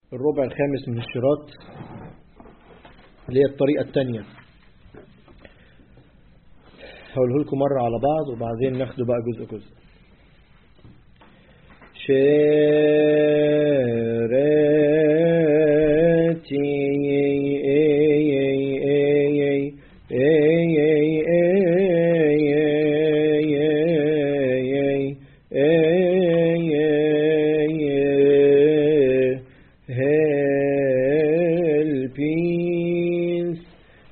الربع الخامس من الشراط اللي هي الطريقة التانية هقوله لكم مرة على بعض وبعدين ناخده بقى جزء جزء شرتي Helpings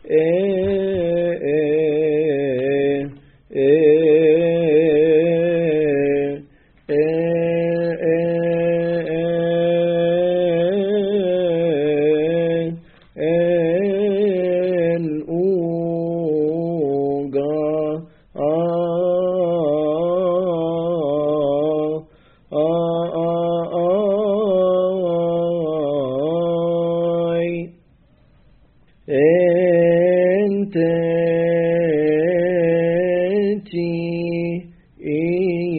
I entity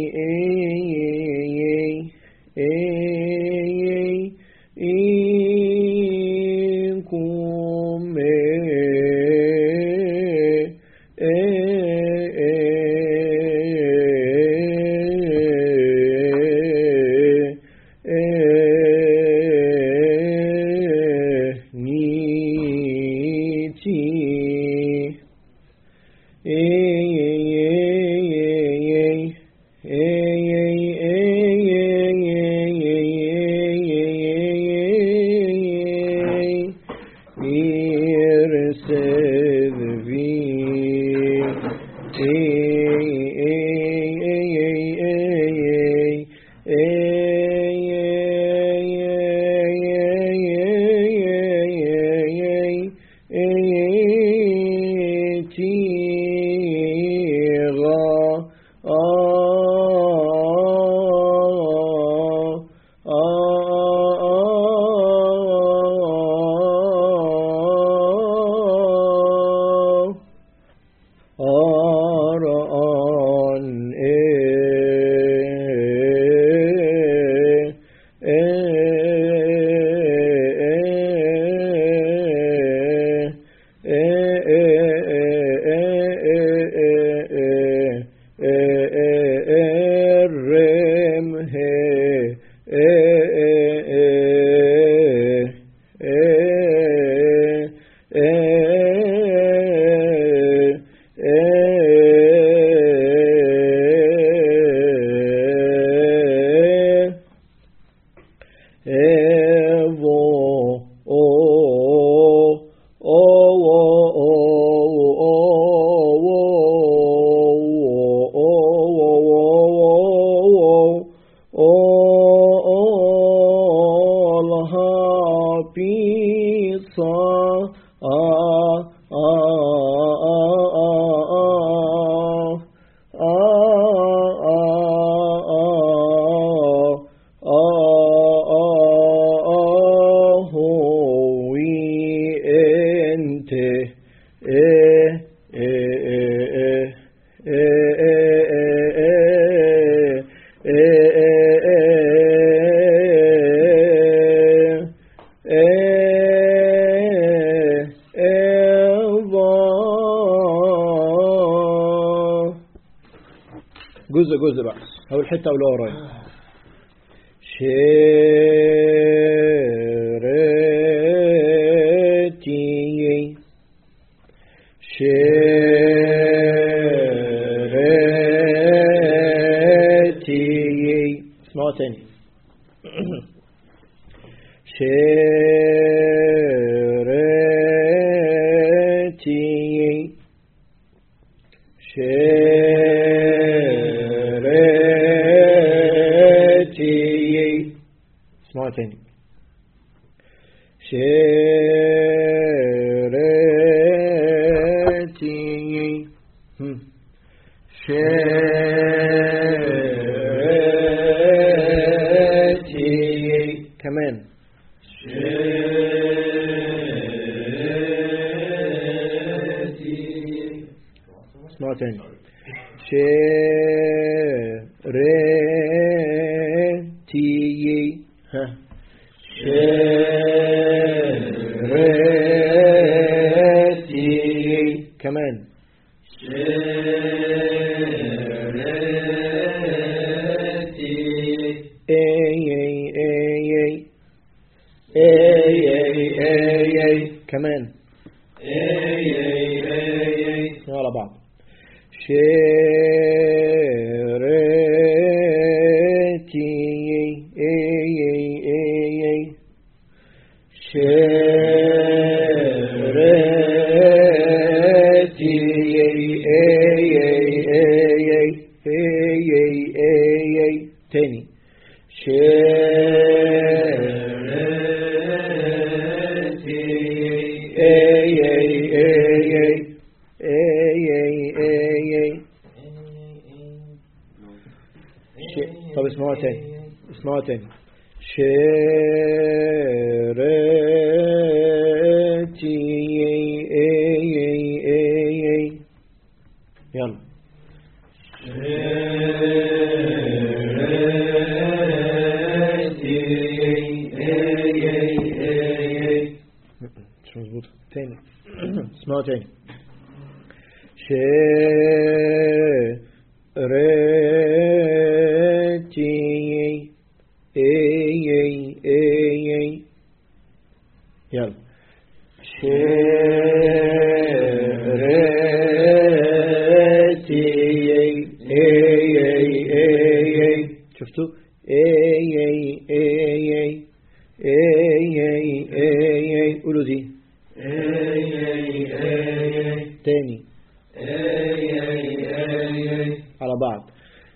incum niti أرأن Evo, o, o, جزء جزء بقى هقول حتة أولى ورايا شرتي شرتي اسمعوا تاني شرتي شرتي اسمعوا تاني شرتي هم. شرتي كمان اسمعوا تاني شرتي ها شرتي كمان اي اي اي اي اي اي اي اي كمان على بعض شرتي اي اي اي اي شرتي اي اي اي اي اي اي اي اي تاني شرتي اي اي اي اي اي اي اي اي ش- طب اسمعوا تاني اسمعوا تاني شرتي اي اي اي اي اي يلا مش مظبوط تاني اسمعوا تاني شرتي اي اي اي اي يلا شرتي اي اي اي اي اي شفتوا اي اي اي اي اي اي اي اي قولوا دي تاني على بعض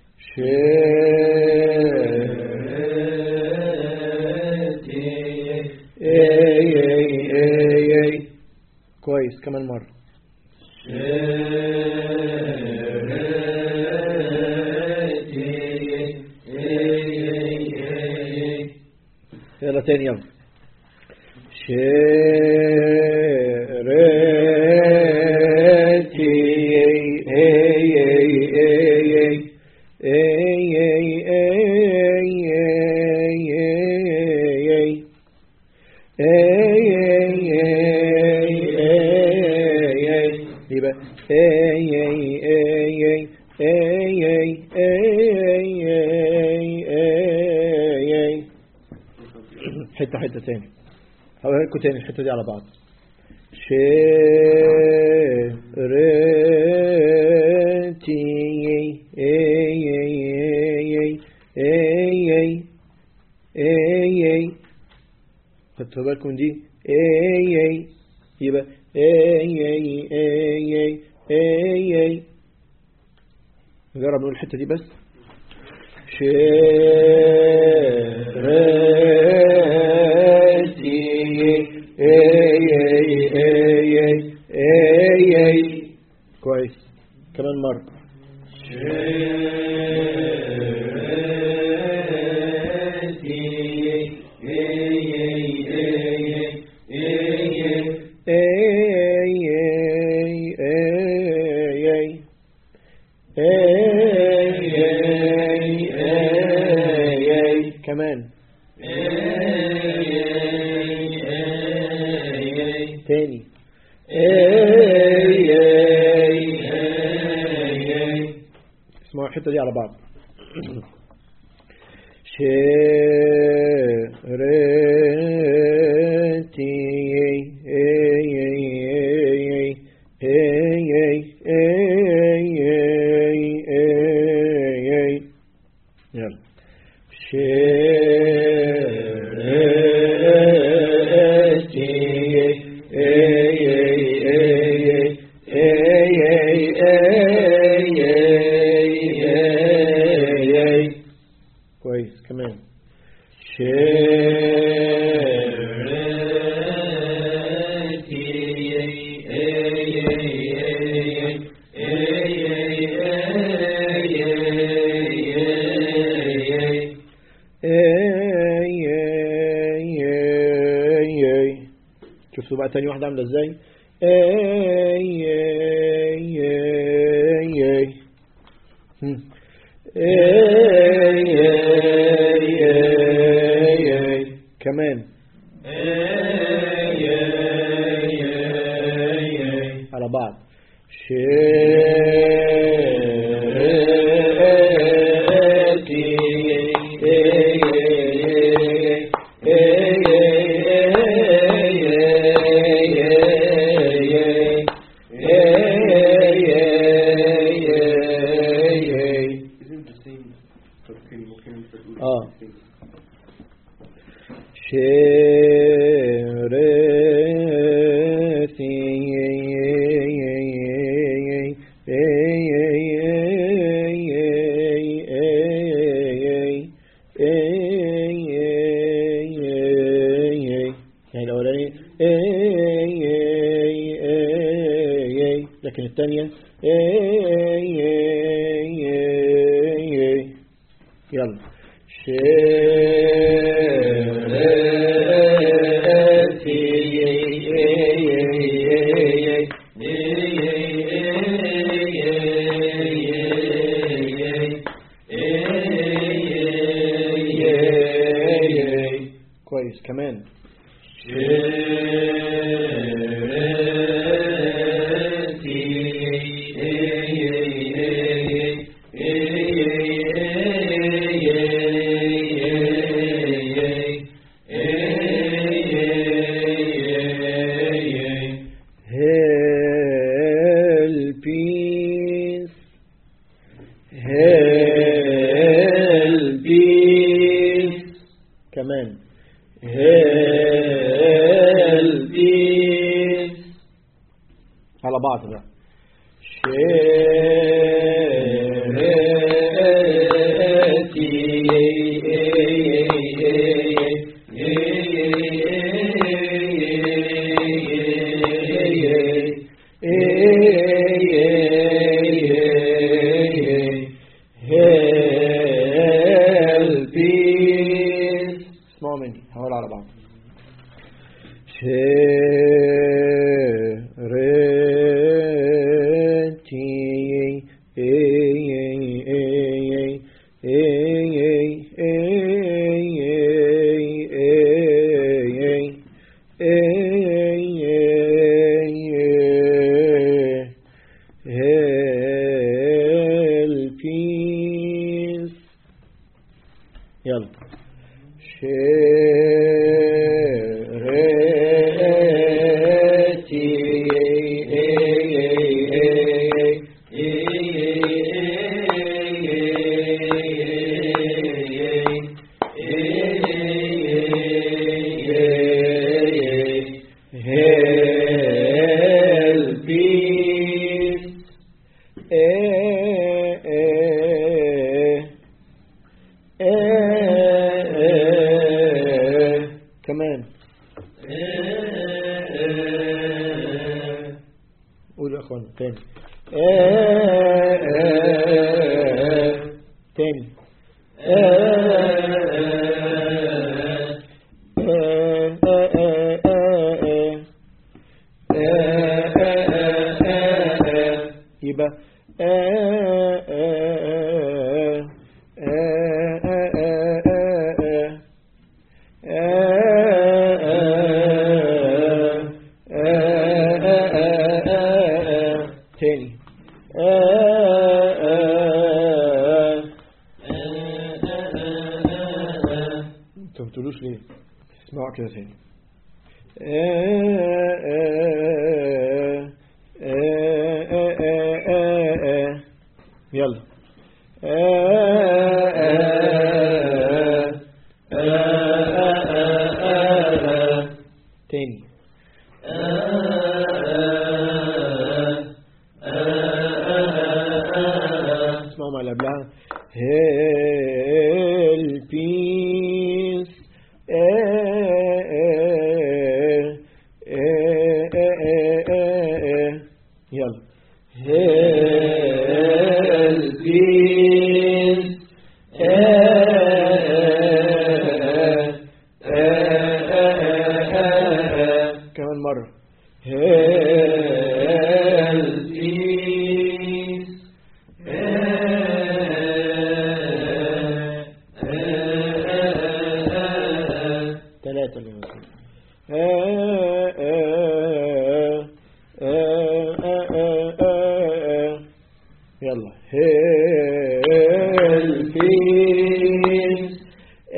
اي اي اي اي كويس كمان مرة يلا تاني يلا شرتي اي اي اي اي اي اي اي اي اي اي يبقى اي اي اي اي اي اي اي اي اي حتة حتة تاني هقولها لكم تاني الحتة دي على بعض شرتي اي اي اي اي اي اي اي خدتوا بالكم دي اي اي يبقى اي اي اي اي اي اي نجرب نقول الحتة دي بس شرتي اي اي اي اي اي اي كويس كمان مرة اي اي اي اي اي اي اي اي كمان تاني اي اي اي اسمعوا الحتة دي على بعض شرتي اي اي اي اي اي اي اي اي اي يلا شرتي اي اي اي اي اي اي اي اي اي كويس كمان اي اي اي اي شفتوا بقى تاني واحدة عاملة ازاي اي اي اي اي هم. اي اي اي اي كمان كمان على بعض Isn't the same but can you can you put آه. the same? يعني الأولاني لكن الثانية يلا كويس كمان Helpis Helpis كمان Helpis على بعض بقى اسمعوا مني هقول على بعض يلا كمان قولوا يا اخوان تاني تاني يبقى تاني انتوا بتقولوش ليه اسمعوا كده تاني يلا تاني اسمعوا مع اللي قبلها helpis يلا helpis كمان مرة helpis ثلاثة تانية آه، آه، آه، آه، آه، آه. يلا هالفيس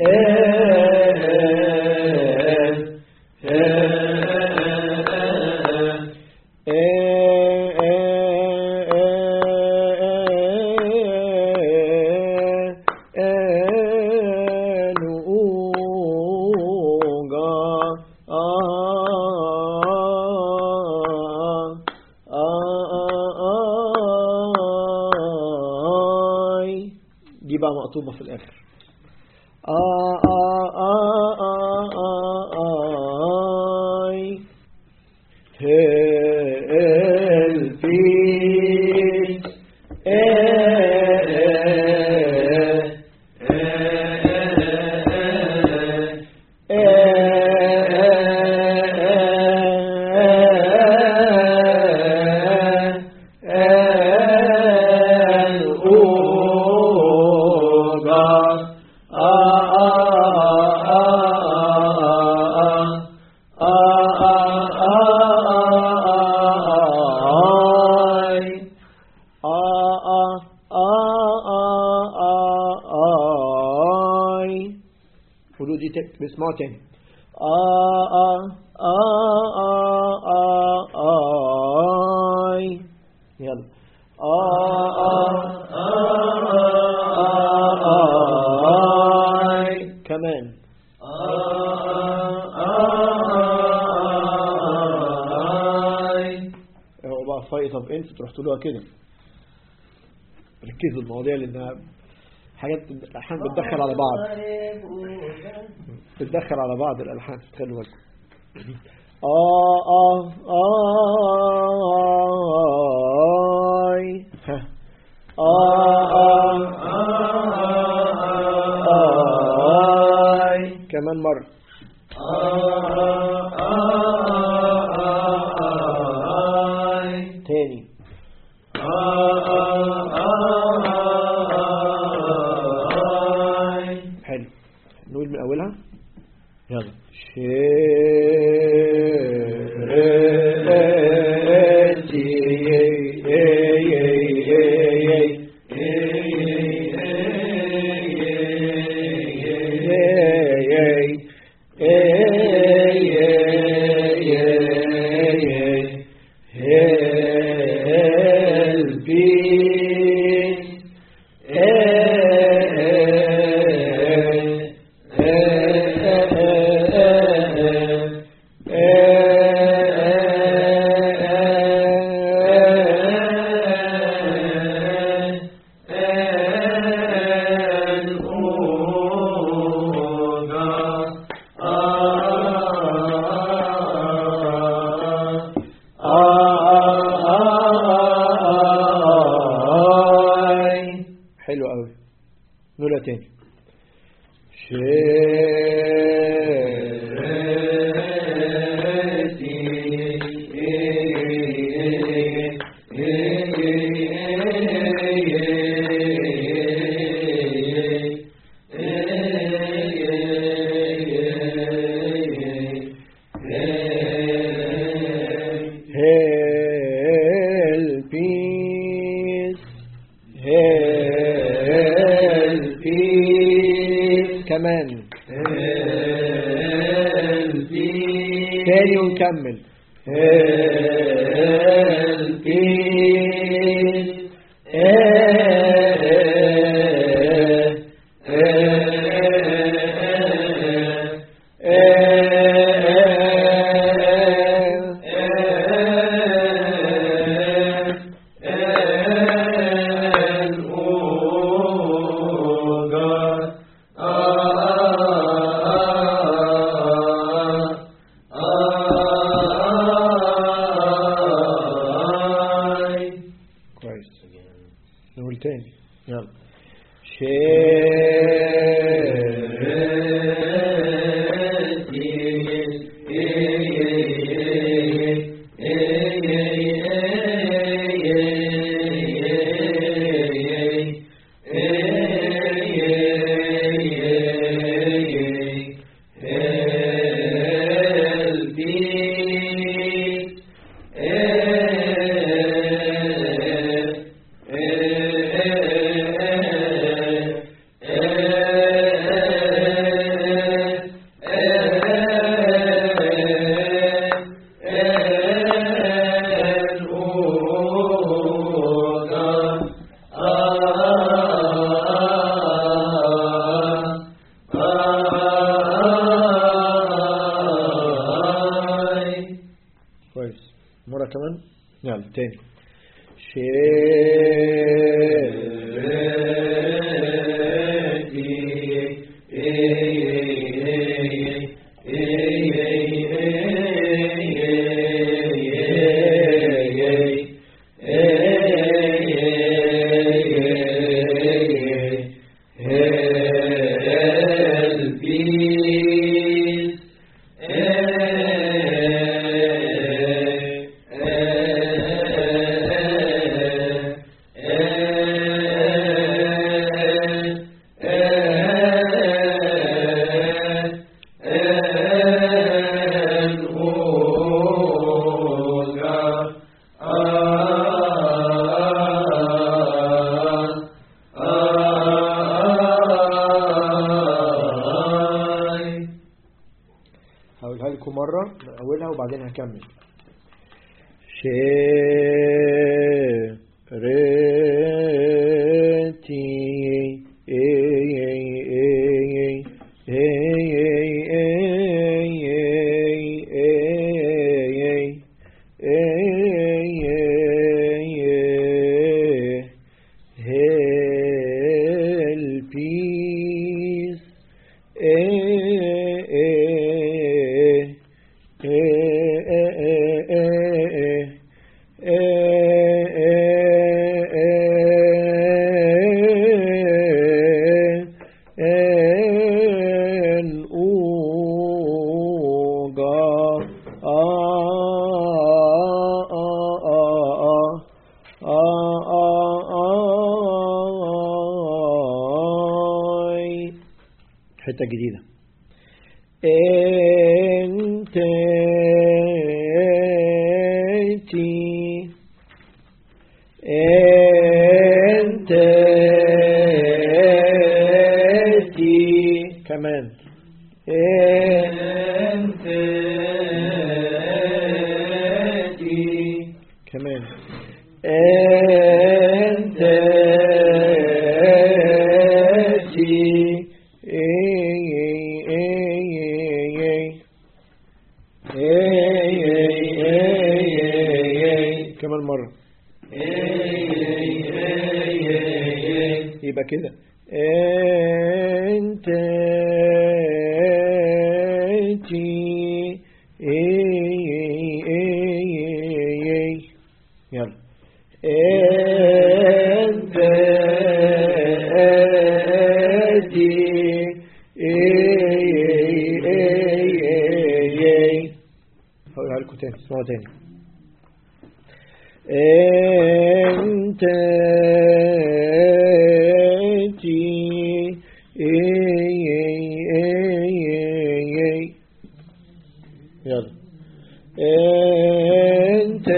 دي بقى مقطوبة في الآخر آه آه آه آه آه آه آي. هالفيس قولوا دي تك- باسمعوا تاني آه آه آه آه آه آه آي. يلا آه آه آه آه آه آي. كمان هو بقى فايت اوف انت تروح تقولوها كده ركزوا المواضيع لانها حاجات احيانا بتدخل على بعض بتدخل على بعض الالحان خلوا بالكم اه اه اه آي. ها. اه اه اه آي. كمان مرة تاني حلو نقول من أولها يلا حلو قوي نقولها تاني Help Help كمان تاني ونكمل كويس مرة كمان يلا تاني هقولها لكم مرة من أولها وبعدين هكمل شرتي Peace. حتة جديدة انت انت كمان انت كمان انت كمان مرة يبقى كده انت يلا انت هقولها لكم تاني اسمعوا تاني انت يلا انت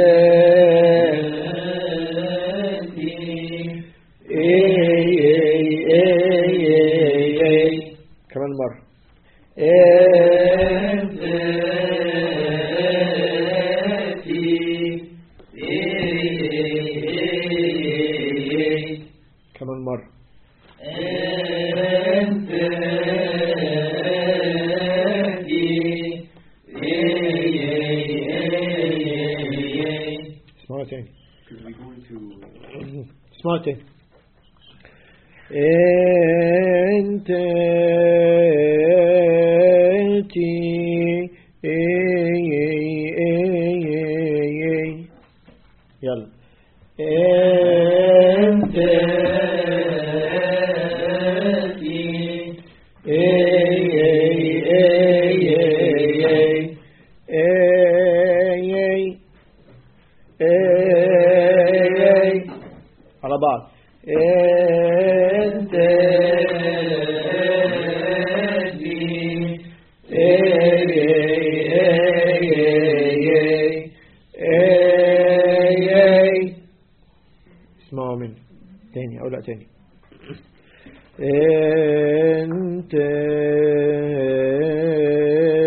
كمان مرة انت كمان مرة اسمعوا تاني Because we go into اسمعوا تاني انت يلا انت على بعض انت اسمعوا مني تاني اقولها تاني انت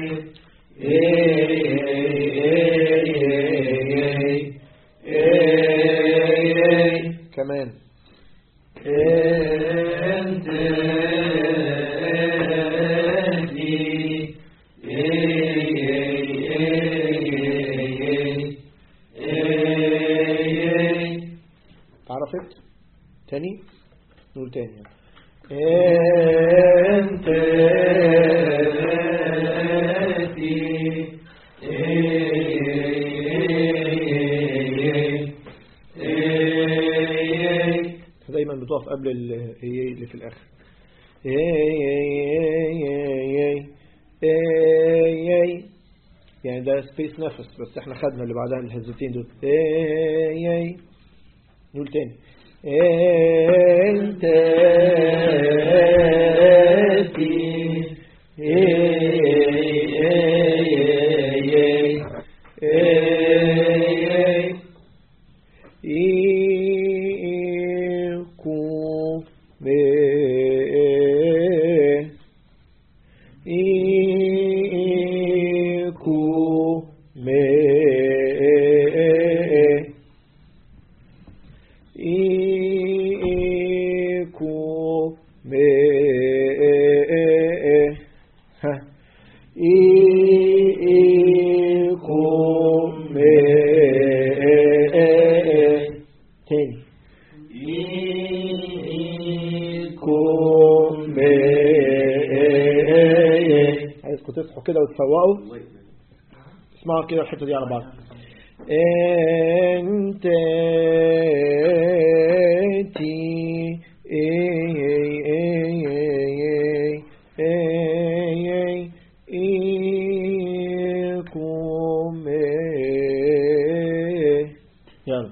كمان عرفت تاني نقول تاني انت دايما بتقف قبل ال- هي اللي في الاخر يعني ده سبيس نفس بس احنا خدنا اللي بعدها الهزتين دول نقول تاني انت تاني عايزكم تصحوا كده وتفوقوا اسمعوا كده الحته دي على بعض انت تي يلا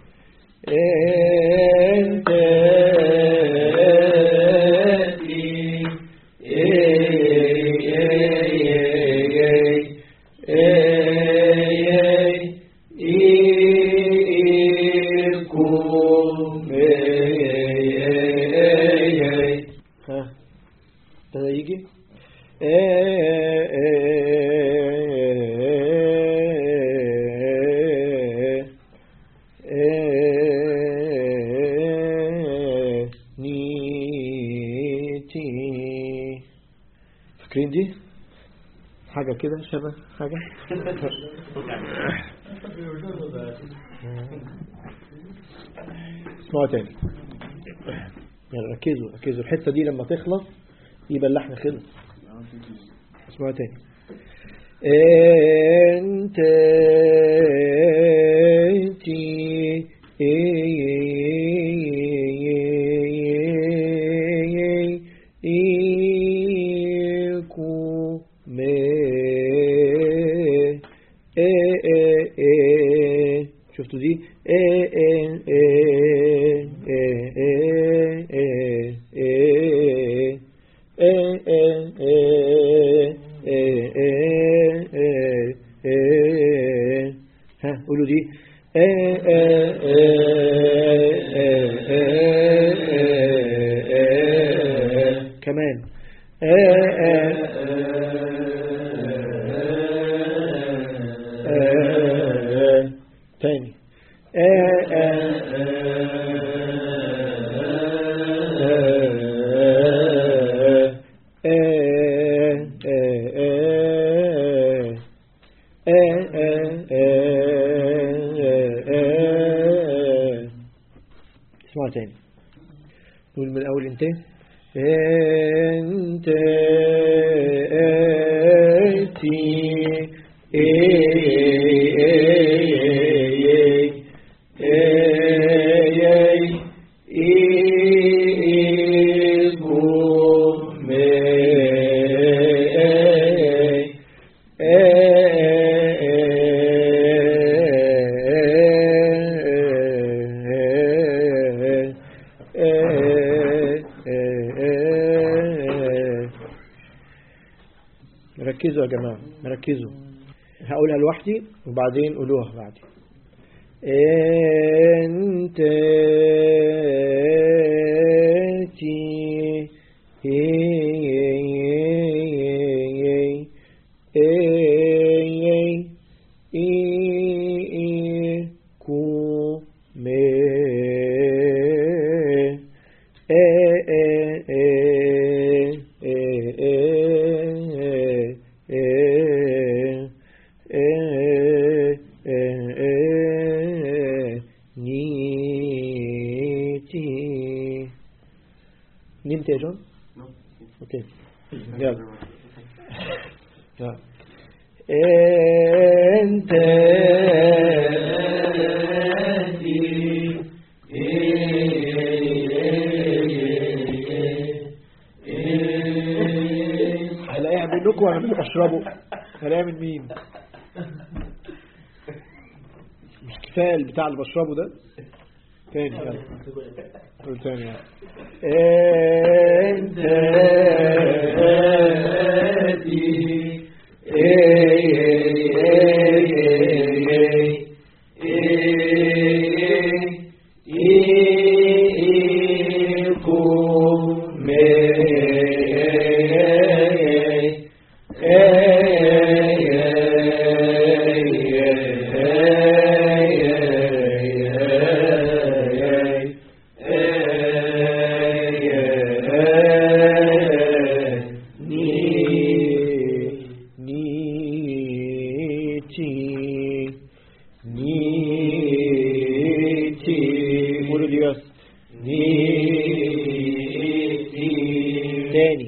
انت ها ابتدى يجي نيتي فاكرين دي حاجة كده شبه حاجة اسمعوا تاني يعني ركزوا ركزوا الحتة دي لما تخلص يبقى اللحن خلص اسمعوا تاني انت تي إيكو شفتوا دي ها قولوا دي كمان تاني اسمع تاني نقول من الأول انت انت تي ركزوا يا جماعة ركزوا هقولها لوحدي وبعدين قولوها بعدي انت تي اي اي اي اي كو مي اي اي اي اي اي اي اي نيتي نمت يا جون؟ No. اوكي يلا يلا انت هلاقيها منكم وانا اللي بشربه هلاقيها من مين مش كفايه البتاع اللي بشربه ده تاني يلا قول تاني يلا انت نيتي نيتي قولوا لي بس نيتي تاني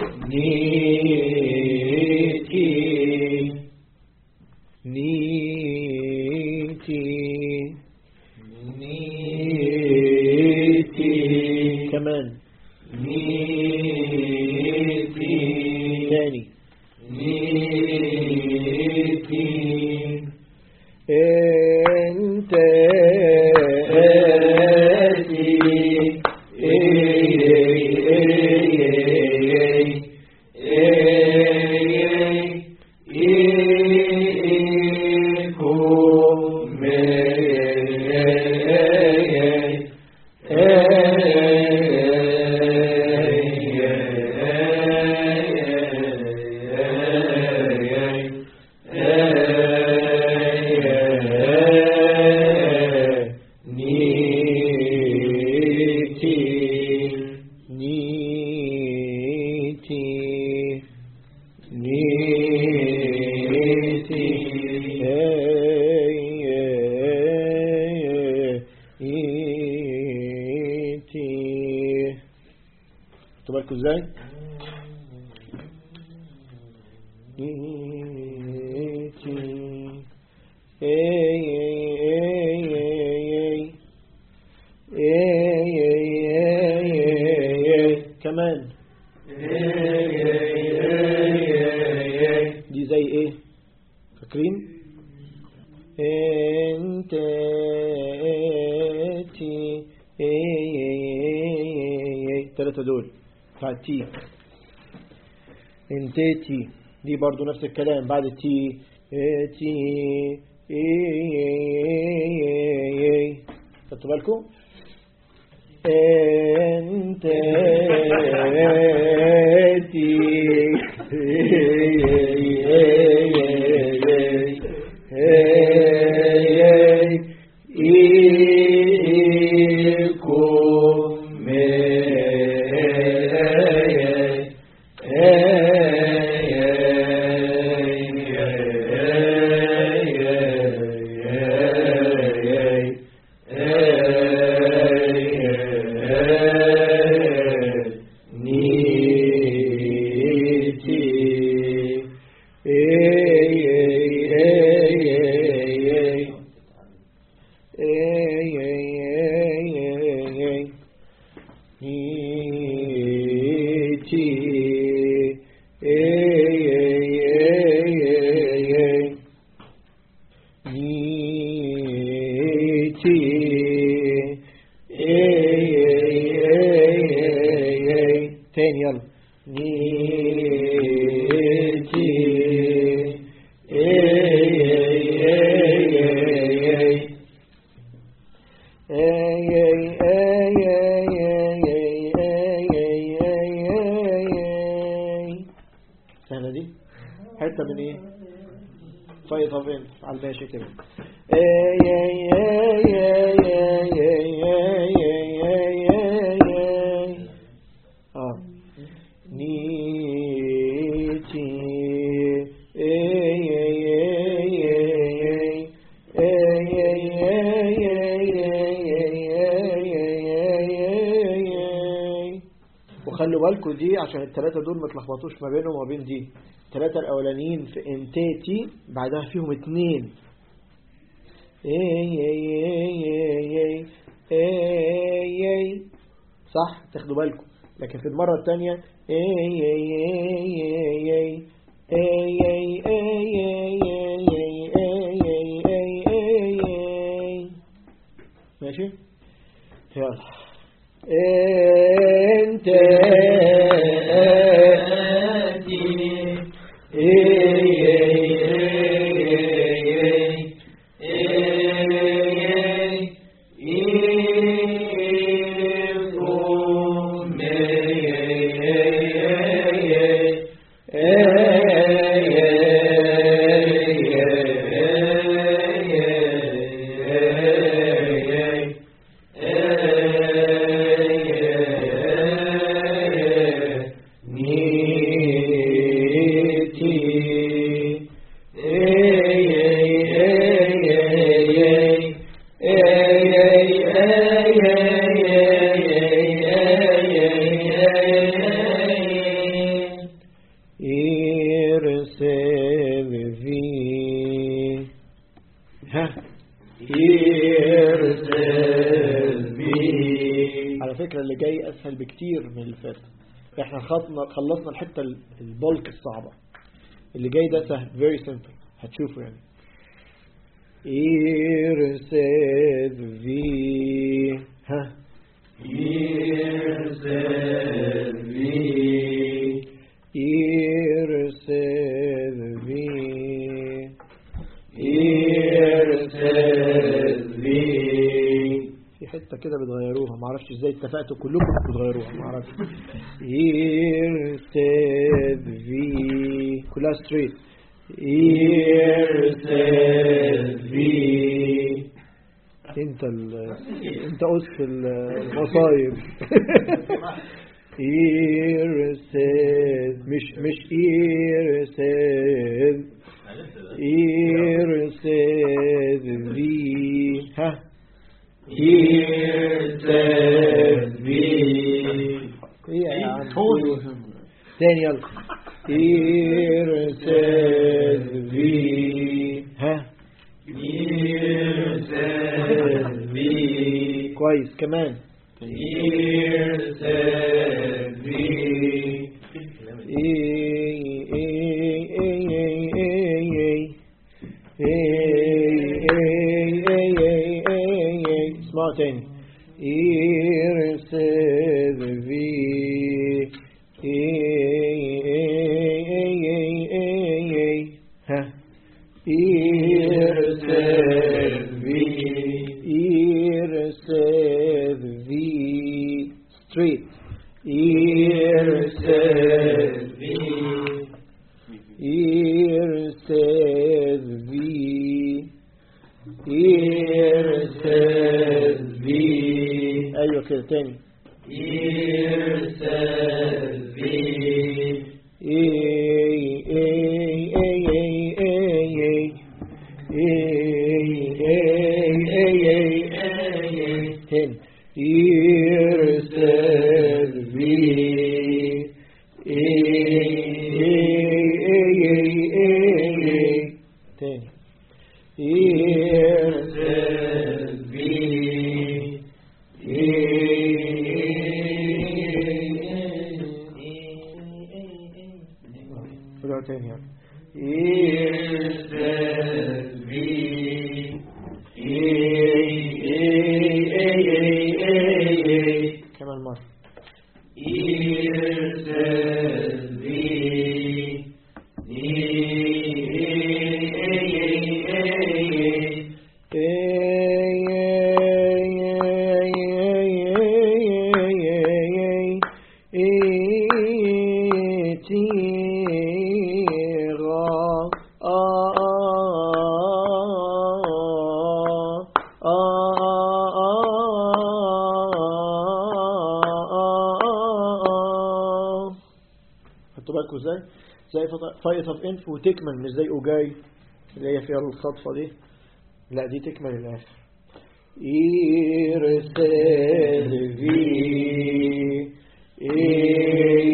نيتي نيتي نيتي كمان نيتي تاني نيتي انت نيتي نيتي نيتي نيتي خدتوا بالكم ازاي؟ نيتي اي اي اي اي اي كمان دي زي ايه فاكرين انت تي ثلاثة دول بتاع التي انت تي دي برضو نفس الكلام بعد التي تي خدتوا بالكم انت تي تاني يلا نيتي فايت اوف انت على الماشي كده اي اي اي اي اي اي اي اي اي اي اه نيتي اي اي اي اي اي اي وخلوا بالكم دي عشان الثلاثة دول ما تلخبطوش ما بينهم وما بين دي الثلاثة الأولانيين في انتاتي بعدها فيهم اتنين اي اي اي اي اي اي صح تاخدوا بالكم لكن في المرة الثانية اي اي اي اي اي اي اي اي اي اي اي ماشي يلا انت إرسل ها على فكرة اللي جاي أسهل بكتير من اللي فات احنا خلصنا خلصنا الحتة ال- البولك الصعبة اللي جاي ده سهل very simple هتشوفوا يعني إرسل في ها إرسل في في حتة كده بتغيروها معرفش ازاي اتفقتوا كلكم بتغيروها معرفش إرسل في كلها ستريت إرسل في انت ال... انت قص المصايب إرسل مش مش إرسل إرسل في ها ايه يا عم تاني يلا إرسل في ها كويس كمان إيه إيه إيه إيه إيه إيه إيه إيه إيه إيه إيه اسمعوا تاني إرسل في إيه إيه إيه إيه إيه إيه ها إرسل في إرسل في straight إرسل في إرسل في إرسل في أيوة كده تاني إرسل في إي إي إي إي إي تاني يرسل بي تاني يرسل بي بالكوا ازاي زي فايت اوف انف وتكمل مش زي اوجاي اللي هي فيها الخطفه دي لا دي تكمل الاخر إيرسلفي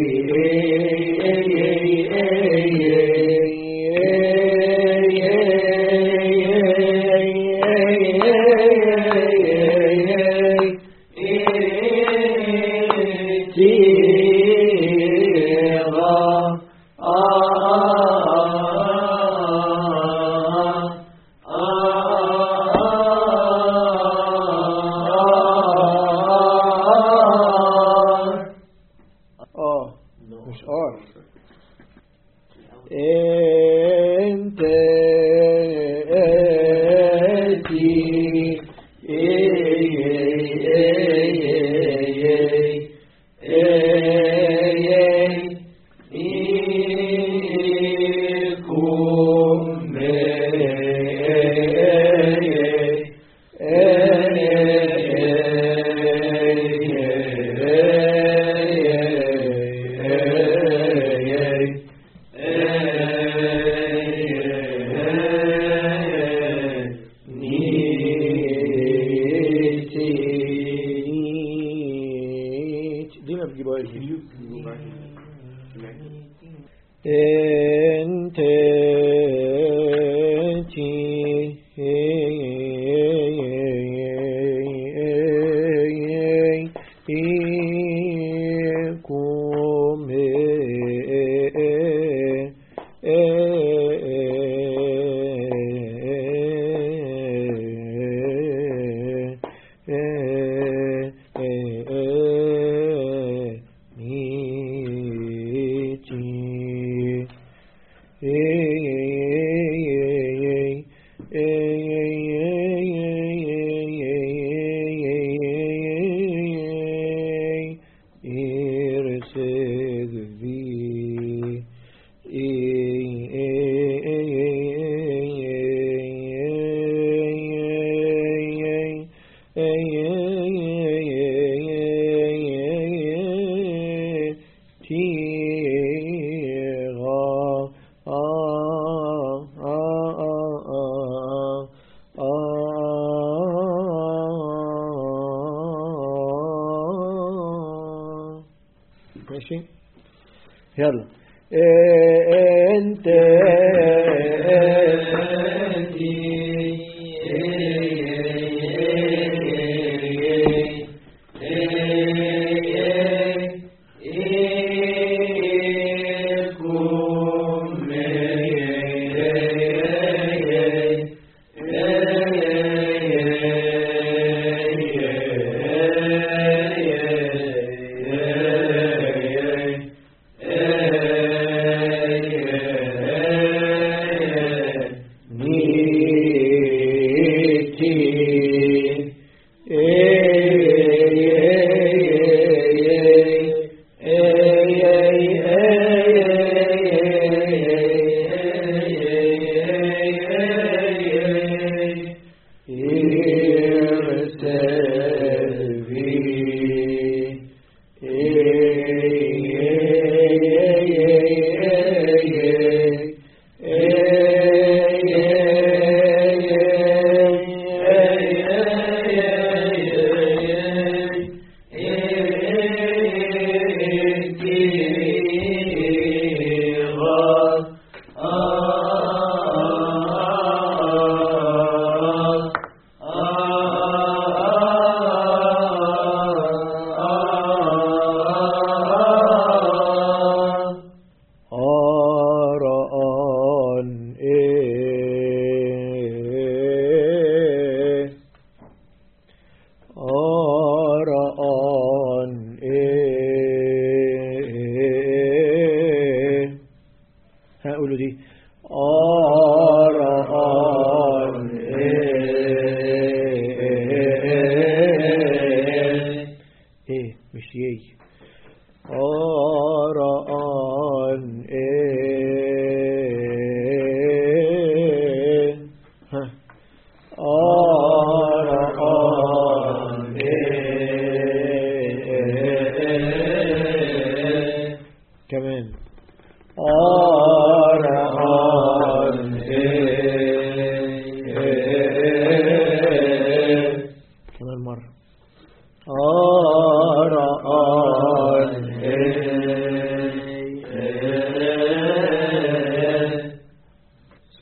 اه مش ار انت اتي دي ما بتجيبهاش Can دي. you can you go back and connect? انت ماشي يلا انت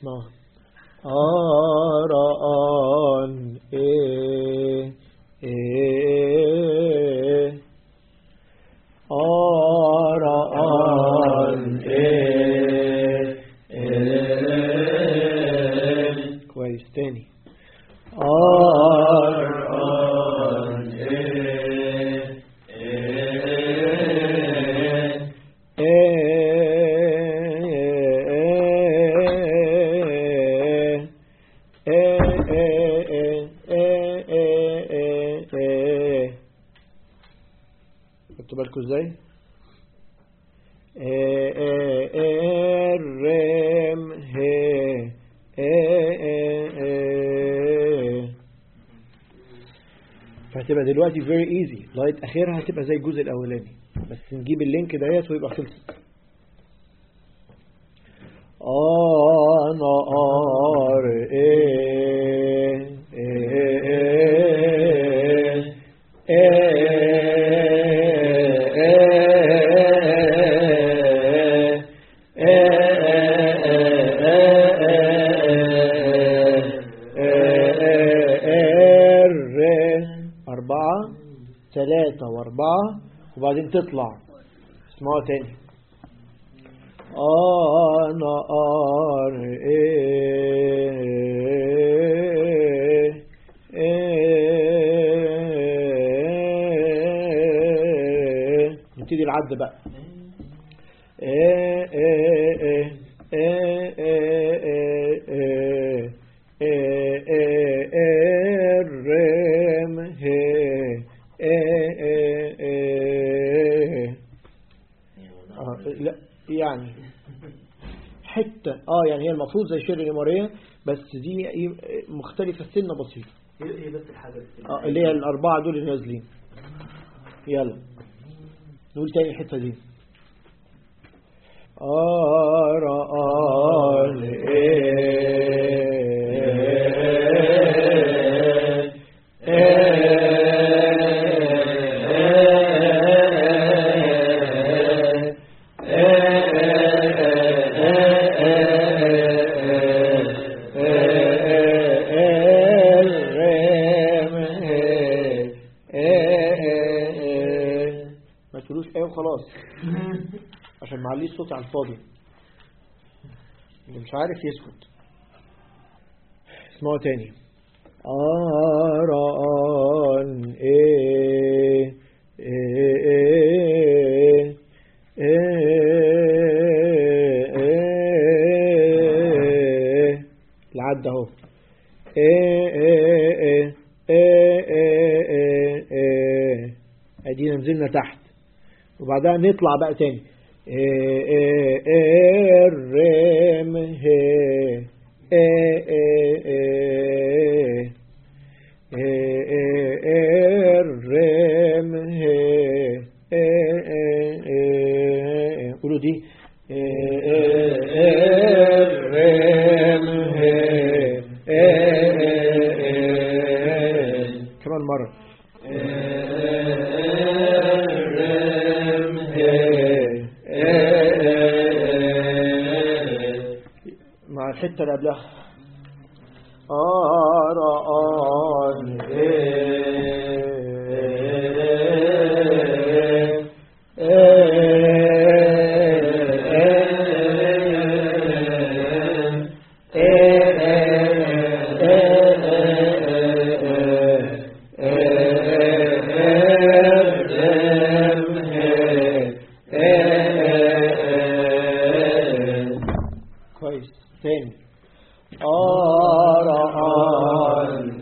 اسمعوا آران إيه إيه آران إيه إيه كويس تاني آران إيه إيه خدتوا بالكم ازاي الرم هي فهتبقى دلوقتي very easy لغايه اخرها هتبقى زي الجزء الاولاني بس نجيب اللينك ديت ويبقى خلصت أنا أر إيه إيه أربعة ثلاثة وأربعة وبعدين تطلع اسمعوا تاني أنا أر إيه إيه نبتدي العد بقى إيه إيه إيه إيه إيه إيه إيه إيه إيه الرم هي إيه إيه إيه آه، لا يعني حتة اه يعني هي المفروض زي شير الإمارية بس دي إيه مختلفة سنة بسيطة ايه بس الحاجة اه اللي هي الأربعة دول اللي نازلين يلا نقول تاني الحتة دي آر آر إيه ما تقولوش ايه وخلاص عشان معليش صوت على الفاضي اللي مش عارف يسكت اسمعوا تاني آران إيه إيه إيه إيه إيه العد اهو إيه إيه إيه إيه إيه إيه إيه ادينا نزلنا تحت وبعدها نطلع بقى تاني إيه إيه إيه الرم هي إيه إيه إيه إيه إيه إيه الرم هي إيه إيه إيه قولوا دي إيه إيه إيه الرم هي إيه إيه إيه كمان مرة مع الحتة اللي قبلها آران كويس تاني آران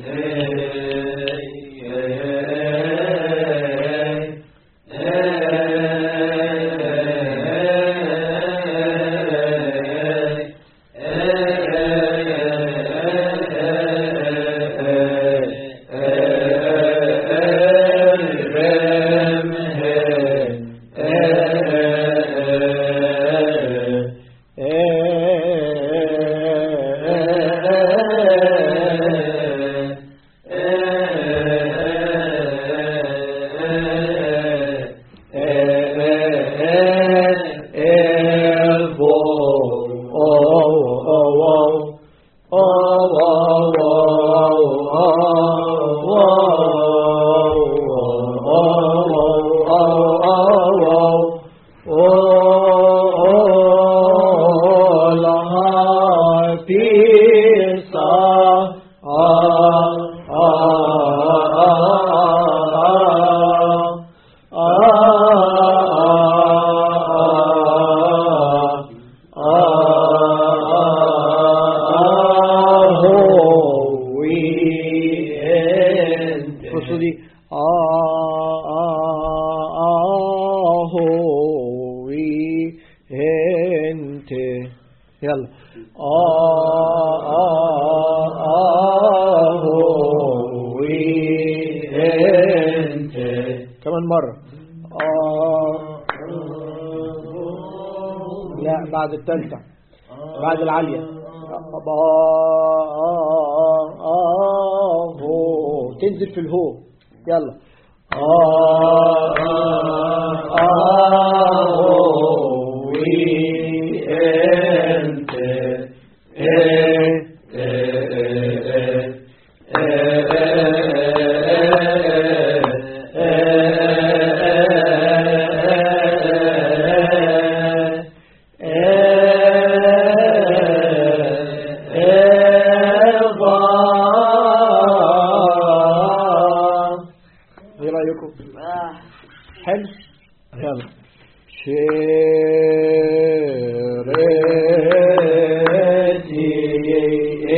بصوا دي آهوي انت يلا آهوي انت كمان مرة لا بعد التالتة بعد العالية آهو تنزل في الهو يلا آهوي انت ايه رايكم حلو يلا شيرتي